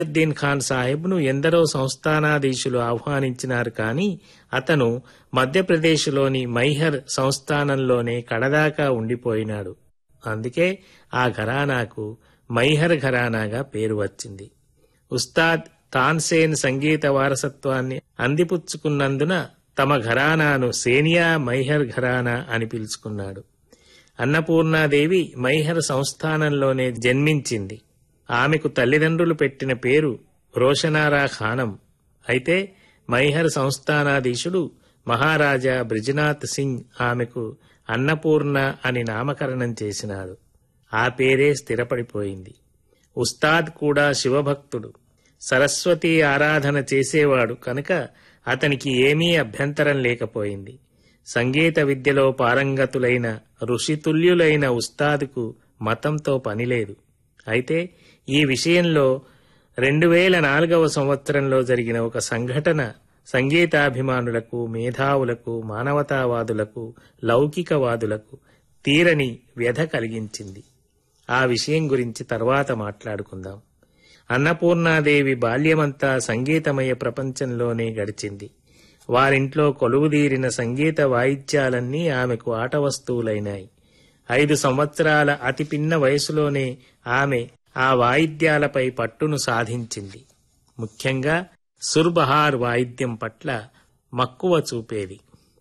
ముయినుద్దీన్ ఖాన్ సాహెబ్ను ఎందరో సంస్థానాధీశులు ఆహ్వానించినారు కాని అతను మధ్యప్రదేశ్లోని మైహర్ సంస్థానంలోనే కడదాకా ఉండిపోయినాడు అందుకే ఆ ఘరానాకు మైహర్ ఘరానాగా పేరు వచ్చింది ఉస్తాద్ తాన్సేన్ సంగీత వారసత్వాన్ని అందిపుచ్చుకున్నందున తమ ఘరానాను సేనియా మైహర్ ఘరానా అని పిలుచుకున్నాడు అన్నపూర్ణాదేవి మైహర్ సంస్థానంలోనే జన్మించింది ఆమెకు తల్లిదండ్రులు పెట్టిన పేరు రోషనారా ఖానం అయితే మైహర్ సంస్థానాధీశుడు మహారాజా బ్రిజనాథ్ సింగ్ ఆమెకు అన్నపూర్ణ అని నామకరణం చేసినాడు ఆ పేరే స్థిరపడిపోయింది ఉస్తాద్ కూడా శివభక్తుడు సరస్వతి ఆరాధన చేసేవాడు కనుక అతనికి ఏమీ అభ్యంతరం లేకపోయింది సంగీత విద్యలో పారంగతులైన ఋషితుల్యులైన ఉస్తాదుకు మతంతో పనిలేదు అయితే ఈ విషయంలో రెండు వేల నాలుగవ సంవత్సరంలో జరిగిన ఒక సంఘటన సంగీతాభిమానులకు మేధావులకు మానవతావాదులకు లౌకికవాదులకు తీరని వ్యధ కలిగించింది ఆ విషయం గురించి తర్వాత మాట్లాడుకుందాం అన్నపూర్ణాదేవి బాల్యమంతా సంగీతమయ ప్రపంచంలోనే గడిచింది వారింట్లో కొలువుదీరిన సంగీత వాయిద్యాలన్నీ ఆమెకు ఆట వస్తువులైనాయి ఐదు సంవత్సరాల అతి పిన్న వయసులోనే ఆమె ఆ వాయిద్యాలపై పట్టును సాధించింది ముఖ్యంగా సుర్బహార్ వాయిద్యం పట్ల మక్కువ చూపేది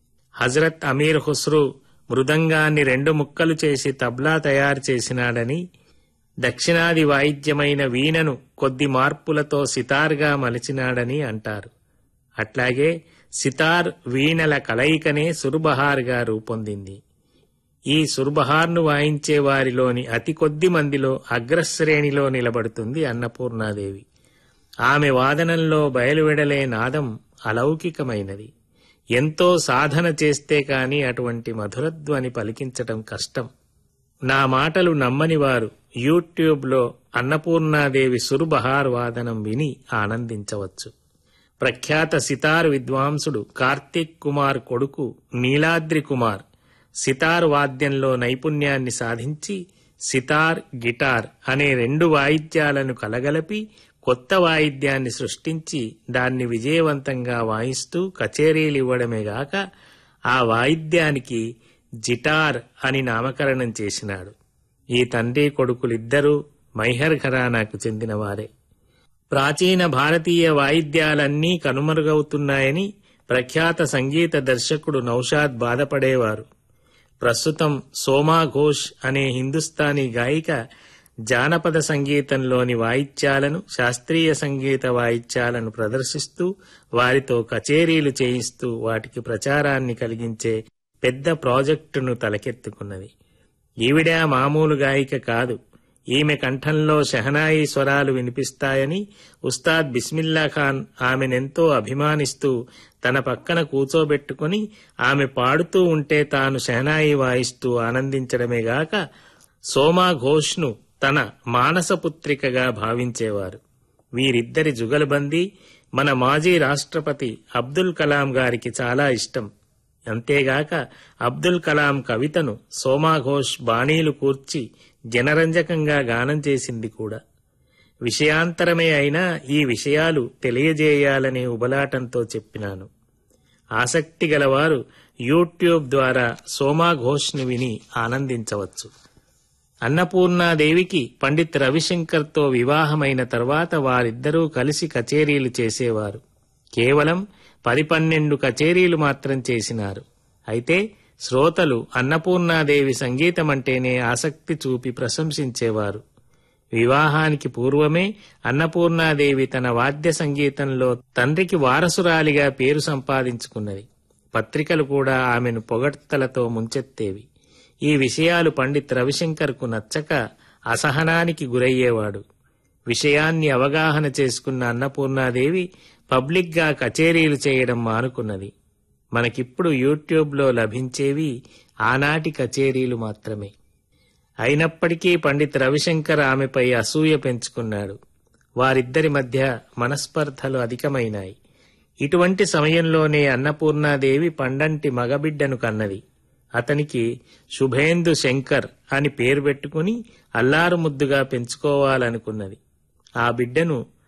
హజరత్ అమీర్ హుస్రు మృదంగాన్ని రెండు ముక్కలు చేసి తబ్లా తయారు చేసినాడని దక్షిణాది వాయిద్యమైన వీణను కొద్ది మార్పులతో సితార్గా మలిచినాడని అంటారు అట్లాగే సితార్ వీణల కలయికనే సుర్బహార్గా రూపొందింది ఈ సుర్బహార్ను వాయించే వారిలోని అతి కొద్ది మందిలో అగ్రశ్రేణిలో నిలబడుతుంది అన్నపూర్ణాదేవి ఆమె వాదనంలో బయలువెడలే నాదం అలౌకికమైనది ఎంతో సాధన చేస్తే కాని అటువంటి మధురధ్వని పలికించటం కష్టం నా మాటలు నమ్మని వారు యూట్యూబ్లో అన్నపూర్ణాదేవి సుర్బహార్ వాదనం విని ఆనందించవచ్చు ప్రఖ్యాత సితార్ విద్వాంసుడు కార్తీక్ కుమార్ కొడుకు నీలాద్రి కుమార్ సితార్ వాద్యంలో నైపుణ్యాన్ని సాధించి సితార్ గిటార్ అనే రెండు వాయిద్యాలను కలగలిపి కొత్త వాయిద్యాన్ని సృష్టించి దాన్ని విజయవంతంగా వాయిస్తూ కచేరీలివ్వడమే గాక ఆ వాయిద్యానికి జిటార్ అని నామకరణం చేసినాడు ఈ తండ్రి కొడుకులిద్దరూ మైహర్ ఘరానాకు చెందినవారే ప్రాచీన భారతీయ వాయిద్యాలన్నీ కనుమరుగవుతున్నాయని ప్రఖ్యాత సంగీత దర్శకుడు నౌషాద్ బాధపడేవారు ప్రస్తుతం సోమా ఘోష్ అనే హిందుస్థానీ గాయిక జానపద సంగీతంలోని వాయిద్యాలను శాస్త్రీయ సంగీత వాయిద్యాలను ప్రదర్శిస్తూ వారితో కచేరీలు చేయిస్తూ వాటికి ప్రచారాన్ని కలిగించే పెద్ద ప్రాజెక్టును తలకెత్తుకున్నది ఈవిడ మామూలు గాయిక కాదు ఈమె కంఠంలో షహనాయి స్వరాలు వినిపిస్తాయని ఉస్తాద్ బిస్మిల్లా ఖాన్ ఆమెనెంతో అభిమానిస్తూ తన పక్కన కూచోబెట్టుకుని ఆమె పాడుతూ ఉంటే తాను షహనాయి వాయిస్తూ ఆనందించడమే గాక సోమా ఘోష్ను తన మానసపుత్రికగా భావించేవారు వీరిద్దరి జుగల్బందీ మన మాజీ రాష్ట్రపతి అబ్దుల్ కలాం గారికి చాలా ఇష్టం అంతేగాక అబ్దుల్ కలాం కవితను సోమా ఘోష్ బాణీలు కూర్చి జనరంజకంగా గానం చేసింది కూడా విషయాంతరమే అయినా ఈ విషయాలు తెలియజేయాలనే ఉబలాటంతో చెప్పినాను ఆసక్తి గలవారు యూట్యూబ్ ద్వారా సోమా ఘోష్ను విని ఆనందించవచ్చు అన్నపూర్ణాదేవికి పండిత్ రవిశంకర్తో వివాహమైన తర్వాత వారిద్దరూ కలిసి కచేరీలు చేసేవారు కేవలం పది పన్నెండు కచేరీలు మాత్రం చేసినారు అయితే శ్రోతలు అన్నపూర్ణాదేవి సంగీతమంటేనే ఆసక్తి చూపి ప్రశంసించేవారు వివాహానికి పూర్వమే అన్నపూర్ణాదేవి తన వాద్య సంగీతంలో తండ్రికి వారసురాలిగా పేరు సంపాదించుకున్నది పత్రికలు కూడా ఆమెను పొగడ్తలతో ముంచెత్తేవి ఈ విషయాలు పండిత్ రవిశంకర్కు నచ్చక అసహనానికి గురయ్యేవాడు విషయాన్ని అవగాహన చేసుకున్న అన్నపూర్ణాదేవి పబ్లిక్గా కచేరీలు చేయడం మానుకున్నది మనకిప్పుడు యూట్యూబ్లో లభించేవి ఆనాటి కచేరీలు మాత్రమే అయినప్పటికీ పండిత్ రవిశంకర్ ఆమెపై అసూయ పెంచుకున్నాడు వారిద్దరి మధ్య మనస్పర్ధలు అధికమైనాయి ఇటువంటి సమయంలోనే అన్నపూర్ణాదేవి పండంటి మగబిడ్డను కన్నది అతనికి శుభేందు శంకర్ అని పేరు పెట్టుకుని అల్లారు ముద్దుగా పెంచుకోవాలనుకున్నది ఆ బిడ్డను